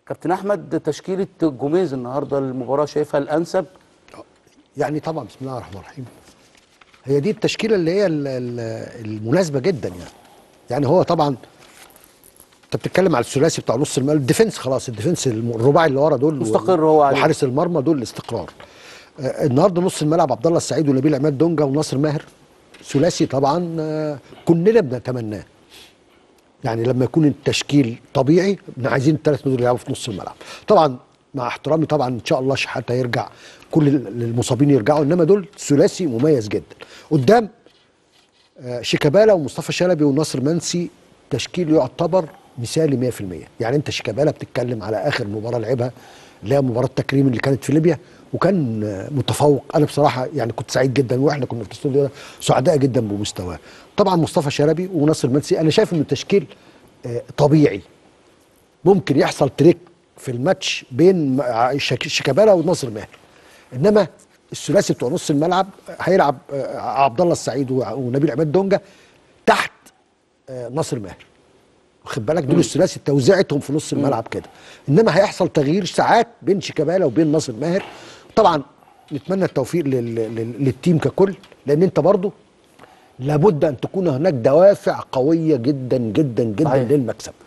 كابتن احمد تشكيله جوميز النهارده المباراه شايفها الانسب يعني طبعا بسم الله الرحمن الرحيم هي دي التشكيله اللي هي ال- ال- المناسبه جدا يعني يعني هو طبعا انت بتتكلم على الثلاثي بتاع نص الملعب الديفنس خلاص الديفنس الم- الرباعي اللي ورا دول مستقر هو عليه. وحارس المرمى دول الاستقرار آه، النهارده نص الملعب عبد الله السعيد ونبيل عماد دونجا وناصر ماهر ثلاثي طبعا آه، كلنا بنتمناه يعني لما يكون التشكيل طبيعي احنا عايزين الثلاث دول يلعبوا في نص الملعب طبعا مع احترامي طبعا ان شاء الله شحاته يرجع كل ال- المصابين يرجعوا انما دول ثلاثي مميز جدا قدام آه، شيكابالا ومصطفى شلبي وناصر منسي تشكيل يعتبر مثالي 100% يعني انت شيكابالا بتتكلم على اخر مباراه لعبها اللي هي مباراه تكريم اللي كانت في ليبيا وكان آه، متفوق انا بصراحه يعني كنت سعيد جدا واحنا كنا في الاستوديو ده سعداء جدا بمستواه طبعا مصطفى شلبي وناصر منسي انا شايف انه تشكيل آه، طبيعي ممكن يحصل تريك في الماتش بين ع- شك- شيكابالا وناصر ماهر انما الثلاثي بتوع نص الملعب هيلعب آه، عبد الله السعيد وع- ونبيل عماد دونجا تحت آه، ناصر ماهر واخد بالك دول الثلاثي توزيعتهم في نص الملعب كده انما هيحصل تغيير ساعات بين شيكابالا وبين ناصر ماهر طبعا نتمنى التوفيق لل... لل... للتيم ككل لان انت برضو لابد ان تكون هناك دوافع قويه جدا جدا جدا صحيح. للمكسب